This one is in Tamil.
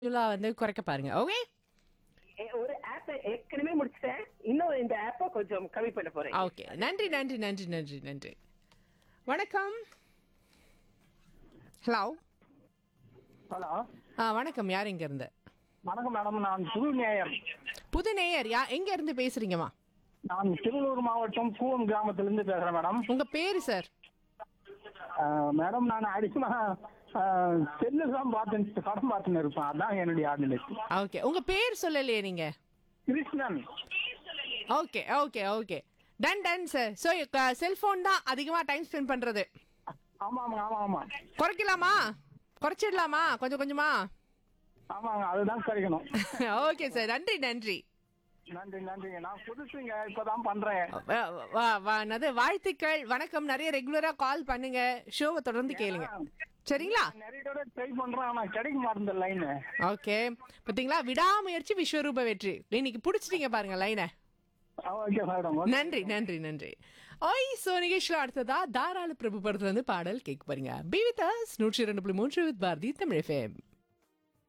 இதுல வந்து குறைக்க பாருங்க ஓகே ஏ- ஒரு ஆப் ஏற்கனவே முடிச்சிட்டேன் இன்னும் இந்த ஆப்பை கொஞ்சம் கம்மி பண்ண போறேன் ஓகே நன்றி நன்றி நன்றி நன்றி நன்றி வணக்கம் ஹலோ ஹலோ ஆ வணக்கம் யார் இங்க இருந்து வணக்கம் மேடம் நான் புது நேயர் புது நேயர் யா எங்க இருந்து பேசுறீங்கம்மா நான் திருவள்ளூர் மாவட்டம் பூவம் கிராமத்திலிருந்து பேசுறேன் மேடம் உங்க பேரு சார் அஹ், மேடம் நான் அடிக்கமா செல்லு தான் பார்த்து படம் பார்த்துன்னு இருப்பேன் அதான் என்னுடைய ஆர்டினரி ஓகே உங்க பேர் சொல்லலையே நீங்க Krishnan okay okay okay done done sir so cellphone தான் அதிகமாக டைம் ஸ்பெண்ட் பண்றது ஆமாங்க ஆமா ஆமா குறைக்கலாமா குறைச்சிடலாமா கொஞ்சம் கொஞ்சமா ஆமாங்க அதுதான் கிடைக்கணும் ஓகே சார் நன்றி நன்றி நன்றி நன்றிங்க நான் புதுசுங்க இப்பதான் பண்றேன் வா- வா- வா- என்னது வாழ்த்துக்கள் வணக்கம் நிறைய ரெகுலரா கால் பண்ணுங்க ஷோவை தொடர்ந்து கேளுங்க சரிங்களா நிறைய தடவை ட்ரை பண்றேன் ஆனா கிடைக்க மாட்டேங்குது லைன் ஓகே பாத்தீங்களா விடாமுயற்சி விஸ்வரூப வெற்றி இன்னைக்கு பிடிச்சிட்டீங்க பாருங்க லைனை ஓகே மேடம் நன்றி நன்றி நன்றி ஓய் சோ நிகழ்ச்சியில் அடுத்ததா தாராள பிரபு படத்துல இருந்து பாடல் கேட்க போறீங்க பி வித் அஸ் நூற்றி இரண்டு புள்ளி மூன்று வித் பாரதி தமிழ் எஃப்எம்